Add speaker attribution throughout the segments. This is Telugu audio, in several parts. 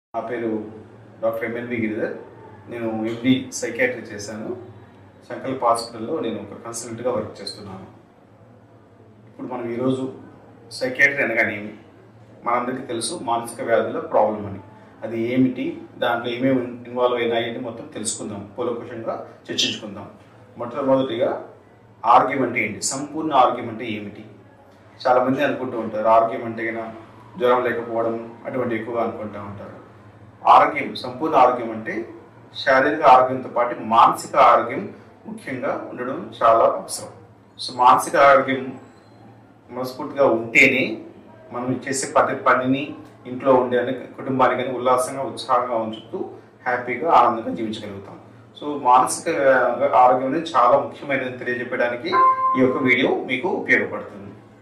Speaker 1: నా పేరు డాక్టర్ ఎంఎన్వి గిరిధర్ నేను ఎండి సైకాట్రీ చేశాను సంకల్ప హాస్పిటల్లో నేను ఒక కన్సల్టెంట్గా వర్క్ చేస్తున్నాను ఇప్పుడు మనం ఈరోజు సైకాట్రీ అనగానేమి మనందరికీ తెలుసు మానసిక వ్యాధుల ప్రాబ్లం అని అది ఏమిటి దాంట్లో ఏమేమి ఇన్వాల్వ్ అయినాయి మొత్తం తెలుసుకుందాం పూలకోశంగా చర్చించుకుందాం మొట్టమొదటిగా ఆరోగ్యం అంటే ఏంటి సంపూర్ణ ఆరోగ్యం అంటే ఏమిటి చాలా మంది అనుకుంటూ ఉంటారు ఆరోగ్యం అంటే గిన జ్వరం లేకపోవడం అటువంటి ఎక్కువగా అనుకుంటూ ఉంటారు ఆరోగ్యం సంపూర్ణ ఆరోగ్యం అంటే శారీరక ఆరోగ్యంతో పాటు మానసిక ఆరోగ్యం ముఖ్యంగా ఉండడం చాలా అవసరం సో మానసిక ఆరోగ్యం మనస్ఫూర్తిగా ఉంటేనే మనం చేసే ప్రతి పనిని ఇంట్లో ఉండే అన్ని కుటుంబానికి కానీ ఉల్లాసంగా ఉత్సాహంగా ఉంచుతూ హ్యాపీగా ఆనందంగా జీవించగలుగుతాం సో మానసిక ఆరోగ్యం అనేది చాలా ముఖ్యమైనది తెలియజెప్పడానికి ఈ యొక్క వీడియో మీకు ఉపయోగపడుతుంది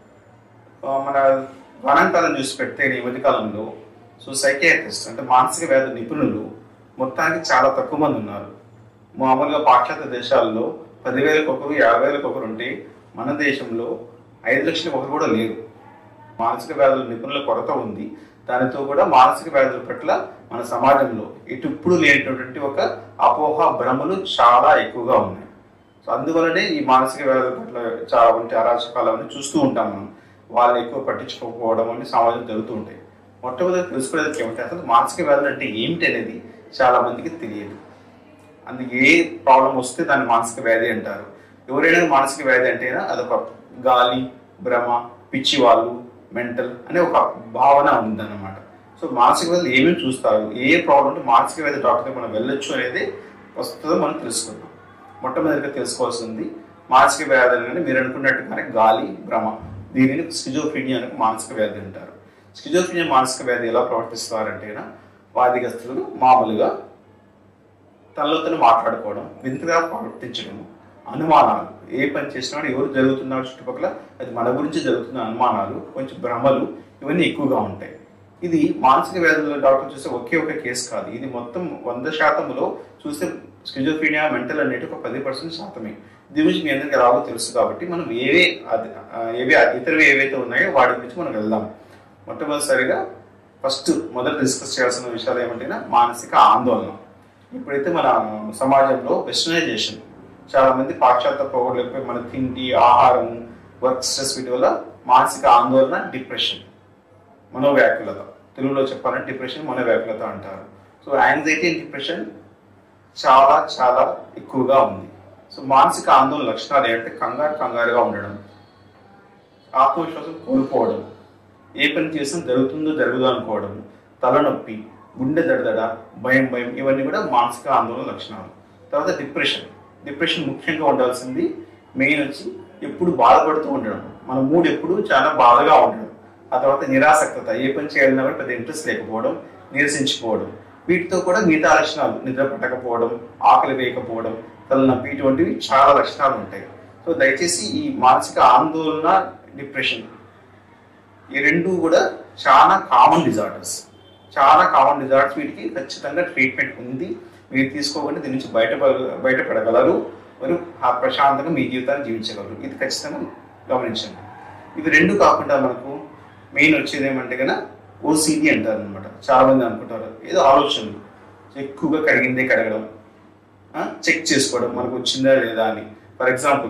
Speaker 1: ఆ, మన గణాంకాలను చూసి పెడితే ఈ మధ్య కాలంలో సో సైకియాట్రిస్ట్ అంటే మానసిక వ్యాధి నిపుణులు మొత్తానికి చాలా తక్కువ మంది ఉన్నారు మామూలుగా పాశ్చాత్య దేశాల్లో పదివేలకు ఒకరు యాభై వేలకు ఒకరు ఉంటే మన దేశంలో ఐదు లక్షలకు ఒకరు కూడా లేరు మానసిక వ్యాధుల నిపుణుల కొరత ఉంది దానితో కూడా మానసిక వ్యాధుల పట్ల మన సమాజంలో ఎటుప్పుడు లేనటువంటి ఒక అపోహ భ్రమలు చాలా ఎక్కువగా ఉన్నాయి సో అందువలనే ఈ మానసిక వ్యాధుల పట్ల చాలా వంటి అరాచకాలు అవన్నీ చూస్తూ ఉంటాం మనం వాళ్ళని ఎక్కువ పట్టించుకోకపోవడం అన్ని సమాజం జరుగుతూ ఉంటాయి మొట్టమొదటి తెలుసుకోవడానికి ఏమంటే అసలు మానసిక వ్యాధులు అంటే ఏమిటి అనేది చాలా మందికి తెలియదు అందుకు ఏ ప్రాబ్లం వస్తే దాన్ని మానసిక వ్యాధి అంటారు ఎవరైనా మానసిక వ్యాధి అంటేనా అదొక గాలి భ్రమ పిచ్చి వాళ్ళు మెంటల్ అనే ఒక భావన ఉందన్నమాట సో మానసిక వ్యాధులు ఏమేమి చూస్తారు ఏ ప్రాబ్లం ఉంటే మానసిక వ్యాధి డాక్టర్ మనం వెళ్ళొచ్చు అనేది వస్తుందో మనం తెలుసుకుందాం మొట్టమొదటిగా తెలుసుకోవాల్సింది మానసిక వ్యాధి అనేది మీరు అనుకున్నట్టుగానే గాలి భ్రమ దీనిని స్కిజోఫ్రీనియా అని మానసిక వ్యాధి అంటారు స్కిజోఫ్రీనియా మానసిక వ్యాధి ఎలా ప్రవర్తిస్తారంటేనా వాదిగస్తులు మామూలుగా తనలో తను మాట్లాడుకోవడం వింతగా ప్రవర్తించడం అనుమానాలు ఏ పని చేసినా కూడా ఎవరు జరుగుతున్నారు చుట్టుపక్కల అది మన గురించి జరుగుతున్న అనుమానాలు కొంచెం భ్రమలు ఇవన్నీ ఎక్కువగా ఉంటాయి ఇది మానసిక వ్యాధుల డాక్టర్ చూస్తే ఒకే ఒక కేసు కాదు ఇది మొత్తం వంద శాతంలో చూస్తే స్కిజోఫీనియా మెంటల్ అనేది ఒక పది పర్సెంట్ శాతమే దీని గురించి మీ అందరికీ ఎలాగో తెలుసు కాబట్టి మనం ఏవే అది- ఆ, ఏవే ఇతరవి ఏవైతే ఉన్నాయో వాటి గురించి మనం వెళ్దాం మొట్టమొదటిసారిగా ఫస్ట్ మొదట డిస్కస్ చేయాల్సిన విషయాలు ఏమంటేనా మానసిక ఆందోళన ఇప్పుడైతే మన సమాజంలో వెస్టర్నైజేషన్ చాలా మంది పాశ్చాత్య పౌరులపై మన తిండి ఆహారం వర్క్ స్ట్రెస్ వీటి వల్ల మానసిక ఆందోళన డిప్రెషన్ మనోవ్యాకులత తెలుగులో చెప్పాలంటే డిప్రెషన్ మనోవ్యాకులత అంటారు సో యాంగ్జైటీ అండ్ డిప్రెషన్ చాలా చాలా ఎక్కువగా ఉంది సో మానసిక ఆందోళన లక్షణాలు ఏంటంటే కంగారు కంగారుగా ఉండడం ఆత్మవిశ్వాసం కోల్పోవడం ఏ పని చేసినా జరుగుతుందో జరగదు అనుకోవడం తలనొప్పి గుండె దడదడ భయం భయం ఇవన్నీ కూడా మానసిక ఆందోళన లక్షణాలు తర్వాత డిప్రెషన్ డిప్రెషన్ ముఖ్యంగా ఉండాల్సింది మెయిన్ వచ్చి ఎప్పుడు బాధపడుతూ ఉండడం మన మూడ్ ఎప్పుడు చాలా బాధగా ఉండడం ఆ తర్వాత నిరాసక్తత ఏ పని చేయాలన్నా కూడా పెద్ద ఇంట్రెస్ట్ లేకపోవడం నీరసించిపోవడం వీటితో కూడా మిగతా లక్షణాలు నిద్ర పట్టకపోవడం ఆకలి వేయకపోవడం తలనొప్పి ఇటువంటివి చాలా లక్షణాలు ఉంటాయి సో దయచేసి ఈ మానసిక ఆందోళన డిప్రెషన్ ఈ రెండు కూడా చాలా కామన్ డిజార్డర్స్ చాలా కామన్ డిజార్డర్స్ వీటికి ఖచ్చితంగా ట్రీట్మెంట్ ఉంది మీరు తీసుకోకుండా దీని నుంచి బయట బయటపడగలరు మరియు ఆ ప్రశాంతంగా మీ జీవితాన్ని జీవించగలరు ఇది ఖచ్చితంగా గమనించండి ఇవి రెండు కాకుండా మనకు మెయిన్ వచ్చేది ఏమంటే కనుక ఓసీడీ అంటారు అనమాట చాలా మంది అనుకుంటారు ఏదో ఆలోచనలు ఎక్కువగా కడిగిందే కడగడం చెక్ చేసుకోవడం మనకు వచ్చిందా లేదా అని ఫర్ ఎగ్జాంపుల్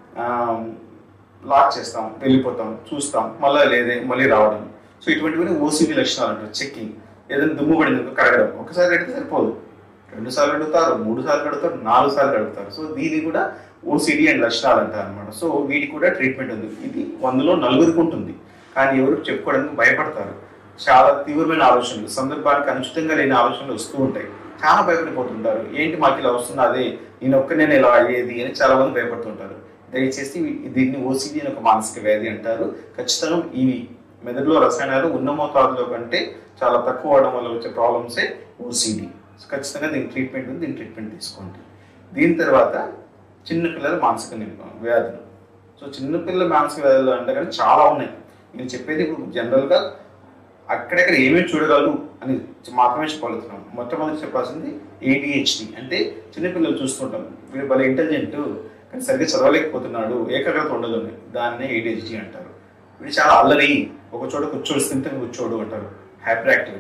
Speaker 1: లాక్ చేస్తాం వెళ్ళిపోతాం చూస్తాం మళ్ళీ లేదే మళ్ళీ రావడం సో ఇటువంటివన్నీ ఓసీడీ లక్షణాలు అంటారు చెక్కింగ్ ఏదైనా దుమ్ము పడింది అనుకో కడగడం ఒకసారి కడిగితే సరిపోదు రెండు సార్లు అడుగుతారు మూడు సార్లు అడుగుతారు నాలుగు సార్లు అడుగుతారు సో దీని కూడా ఓసిడి అండ్ లక్షణాలు అంటారు అనమాట సో వీటికి కూడా ట్రీట్మెంట్ ఉంది ఇది వందలో నలుగురికి ఉంటుంది కానీ ఎవరు చెప్పుకోవడానికి భయపడతారు చాలా తీవ్రమైన ఆలోచనలు సందర్భానికి అనుచితంగా లేని ఆలోచనలు వస్తూ ఉంటాయి చాలా భయపడిపోతుంటారు ఏంటి మాకు ఇలా వస్తుంది అదే నేను ఒక్కనే ఇలా అయ్యేది అని చాలా మంది భయపడుతుంటారు దయచేసి వీ- దీన్ని ఓసిడి అని ఒక మానసిక వ్యాధి అంటారు ఖచ్చితంగా ఇవి మెదడులో రసాయనాలు ఉన్న మోతాదులో కంటే చాలా తక్కువ అవడం వల్ల వచ్చే ప్రాబ్లమ్సే ఓసిడి సో ఖచ్చితంగా దీనికి ట్రీట్మెంట్ ఉంది దీని ట్రీట్మెంట్ తీసుకోండి దీని తర్వాత చిన్నపిల్లల మానసిక నిర్- వ్యాధులు సో చిన్నపిల్లల మానసిక వ్యాధులు అంటే కానీ చాలా ఉన్నాయి నేను చెప్పేది ఇప్పుడు జనరల్గా అక్కడక్కడ ఏమేమి చూడగలరు అని మాత్రమే చెప్పగలుగుతున్నాం మొట్టమొదటి చెప్పాల్సింది ఏడిహెచ్డి అంటే చిన్నపిల్లలు చూస్తుంటాం వీడు భలే ఇంటెలిజెంట్ కానీ సరిగ్గా చదవలేకపోతున్నాడు ఏకాగ్రత ఉండదు అని దాన్నే ఏడిహెచ్డి అంటారు వీడు చాలా అల్లరి ఒక చోట కూర్చోడు స్థిమితంగా కూర్చోడు అంటారు హ్యాపీ యాక్టివిటీ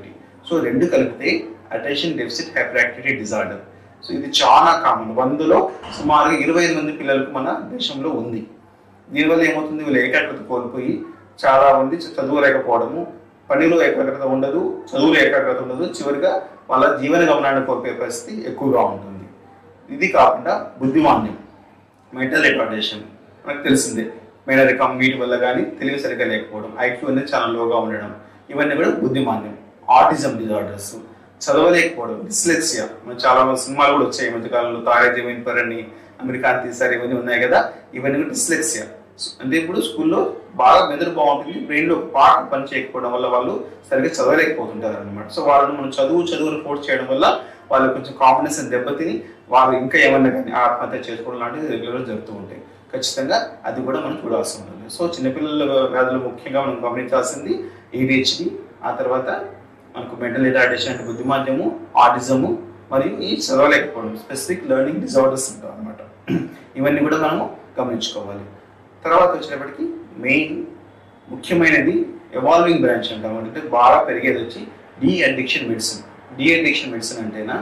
Speaker 1: సో రెండు కలిపితే attention deficit hyperactivity disorder so ఇది చాలా కామన్ వందలో సుమారుగా ఇరవై ఐదు మంది పిల్లలకు మన దేశంలో ఉంది దీనివల్ల ఏమవుతుంది వీళ్ళు ఏకాగ్రత కోల్పోయి చాలా మంది చదువులేకపోవడము పనిలో ఏకాగ్రత ఉండదు చదువులో ఏకాగ్రత ఉండదు చివరిగా వాళ్ళ జీవన గమనాన్ని కోల్పోయే పరిస్థితి ఎక్కువగా ఉంటుంది ఇది కాకుండా బుద్ధిమాన్యం మెంటల్ రిటార్డేషన్ మనకు తెలిసిందే మేనరికం వీటి వల్ల కానీ తెలివి సరిగ్గా లేకపోవడం ఐక్యూ అనేది చాలా లోగా ఉండడం ఇవన్నీ కూడా బుద్ధిమాన్యం ఆటిజం డిజార్డర్స్ చదవలేకపోవడం డిస్లెక్సియా మన చాలా మంది సినిమాలు కూడా వచ్చాయి ఈ మధ్యకాలంలో తారే జమీన్ పర్ అని అమెరికాన్ తీసారు ఇవన్నీ ఉన్నాయి కదా ఇవన్నీ కూడా డిస్లెక్సియా అంటే ఇప్పుడు స్కూల్లో బాగా మెదడు బాగుంటుంది బ్రెయిన్ లో పాట పని చేయకపోవడం వల్ల వాళ్ళు సరిగ్గా చదవలేకపోతుంటారు అనమాట సో వాళ్ళని మనం చదువు చదువును ఫోర్స్ చేయడం వల్ల వాళ్ళు కొంచెం కాన్ఫిడెన్స్ దెబ్బతిని వాళ్ళు ఇంకా ఏమన్నా కానీ ఆత్మహత్య చేసుకోవడం లాంటివి రెగ్యులర్ జరుగుతూ ఉంటాయి ఖచ్చితంగా అది కూడా మనం చూడాల్సి ఉంటుంది సో చిన్నపిల్లల వ్యాధులు ముఖ్యంగా మనం గమనించాల్సింది ఏడిహెచ్డి ఆ తర్వాత మనకు మెంటల్ రిటార్డేషన్ అంటే బుద్ధిమాంద్యము ఆటిజము మరియు ఈ చదవలేకపోవడం స్పెసిఫిక్ లెర్నింగ్ డిజార్డర్స్ ఉంటాయి అనమాట ఇవన్నీ కూడా మనము గమనించుకోవాలి తర్వాత వచ్చేటప్పటికి మెయిన్ ముఖ్యమైనది ఎవాల్వింగ్ బ్రాంచ్ అంటాం అంటే బాగా పెరిగేది వచ్చి de addiction medicine de addiction medicine అంటేనా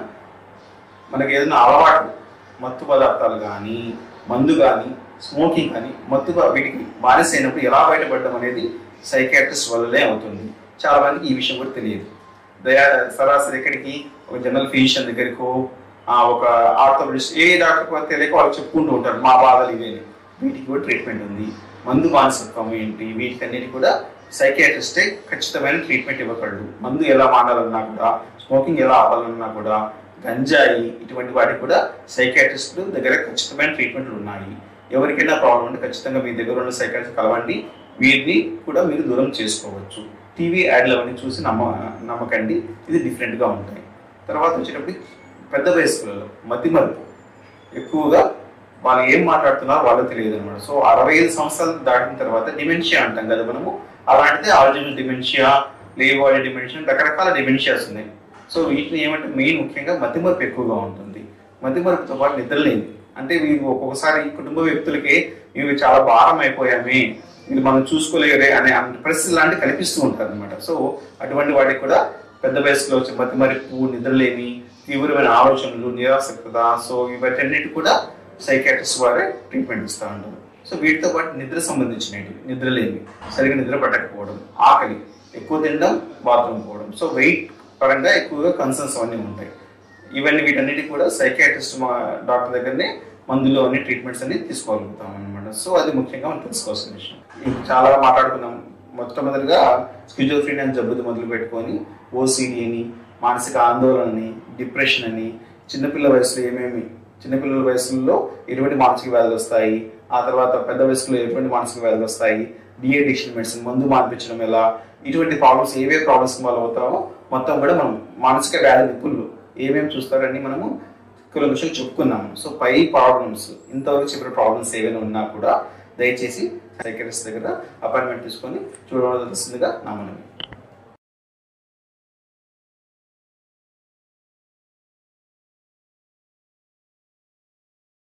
Speaker 1: మనకి ఏదైనా అలవాటు మత్తు పదార్థాలు కానీ మందు కానీ స్మోకింగ్ కానీ మత్తుగా వీటికి బానిస అయినప్పుడు ఎలా బయటపడడం అనేది సైకాట్రిస్ట్ వల్లనే అవుతుంది చాలా మందికి ఈ విషయం కూడా తెలియదు దయా సరాసరి ఎక్కడికి ఒక జనరల్ ఫిజిషియన్ దగ్గరికో ఆ, ఒక ఆర్థోపెడిస్ట్ ఏ డాక్టర్ తెలియక వాళ్ళు చెప్పుకుంటూ ఉంటారు మా బాధలు ఇవే అని. వీటికి కూడా ట్రీట్మెంట్ ఉంది మందు బానిసత్వం ఏంటి వీటికన్నిటి కూడా సైకియాట్రిస్టే ఖచ్చితమైన ట్రీట్మెంట్ ఇవ్వగలడు మందు ఎలా మానాలన్నా కూడా స్మోకింగ్ ఎలా ఆపాలన్నా కూడా గంజాయి ఇటువంటి వాటికి కూడా సైకియాట్రిస్ట్ దగ్గర ఖచ్చితమైన ట్రీట్మెంట్లు ఉన్నాయి ఎవరికైనా ప్రాబ్లం ఉంటే ఖచ్చితంగా మీ దగ్గర ఉన్న సైకాట్రిస్ట్ కలవండి వీటిని కూడా మీరు దూరం చేసుకోవచ్చు టీవీ యాడ్లు అవన్నీ చూసి నమ్మ నమ్మకండి ఇది డిఫరెంట్గా ఉంటాయి తర్వాత వచ్చేటప్పుడు పెద్ద వయస్కులలో మతి మరుపు ఎక్కువగా వాళ్ళు ఏం మాట్లాడుతున్నారో వాళ్ళకి తెలియదు అనమాట సో అరవై ఐదు సంవత్సరాలు దాటిన తర్వాత డిమెన్షియా అంటాం కదా మనము అలాంటిదే ఆల్జిమల్ డిమెన్షియా లేవాడి డిమెన్షియా రకరకాల డిమెన్షియాస్ ఉన్నాయి సో వీటిని ఏమంటే మెయిన్ ముఖ్యంగా మతిమరుపు ఎక్కువగా ఉంటుంది మతిమరుపుతో పాటు నిద్రలేని అంటే వీరు ఒక్కొక్కసారి కుటుంబ వ్యక్తులకి ఇవి చాలా భారం అయిపోయామే వీళ్ళు మనం చూసుకోలేరే అనే పరిస్థితి లాంటి కనిపిస్తూ ఉంటారు అనమాట సో అటువంటి వాటికి కూడా పెద్ద వయసులో వచ్చే మతిమరుపు నిద్రలేమి తీవ్రమైన ఆలోచనలు నిరాసక్తత సో ఇవన్నిటి కూడా సైకాట్రిస్ట్ వారే ట్రీట్మెంట్ ఇస్తూ ఉంటారు సో వీటితో పాటు నిద్ర సంబంధించినవి నిద్రలేమి సరిగ్గా నిద్ర పట్టకపోవడం ఆకలి ఎక్కువ తినడం బాత్రూమ్ పోవడం సో వెయిట్ పరంగా ఎక్కువగా కన్సర్న్స్ అవన్నీ ఉంటాయి ఇవన్నీ వీటన్నిటి కూడా సైకాట్రిస్ట్ మా డాక్టర్ దగ్గరనే మందులు అన్ని ట్రీట్మెంట్స్ అన్ని తీసుకోగలుగుతాం అనమాట సో అది ముఖ్యంగా మనం తెలుసుకోవాల్సిన విషయం ఇప్పుడు చాలా మాట్లాడుకున్నాం మొట్టమొదటిగా స్కిజోఫ్రీన్ అని జబ్బుది మొదలు పెట్టుకొని ఓసిడి అని మానసిక ఆందోళనని డిప్రెషన్ అని చిన్నపిల్ల వయసులో ఏమేమి చిన్నపిల్లల వయసులో ఎటువంటి మానసిక వ్యాధులు వస్తాయి ఆ తర్వాత పెద్ద వయసులో ఎటువంటి మానసిక వ్యాధులు వస్తాయి డిఎడిక్షన్ మెడిసిన్ మందు మాన్పించడం ఎలా ఇటువంటి ప్రాబ్లమ్స్ ఏవే ప్రాబ్లమ్స్ వల్ల అవుతామో మొత్తం కూడా మనం మానసిక వ్యాధి నిపుణులు ఏమేమి చూస్తారని మనము కొన్ని విషయాలు చెప్పుకున్నాము సో పై ప్రాబ్లమ్స్ ఇంతవరకు చెప్పిన ప్రాబ్లమ్స్ ఏవైనా ఉన్నా కూడా దయచేసి సైకరిస్ట్ దగ్గర అపాయింట్మెంట్ తీసుకొని చూడవలసిందిగా నా మనవి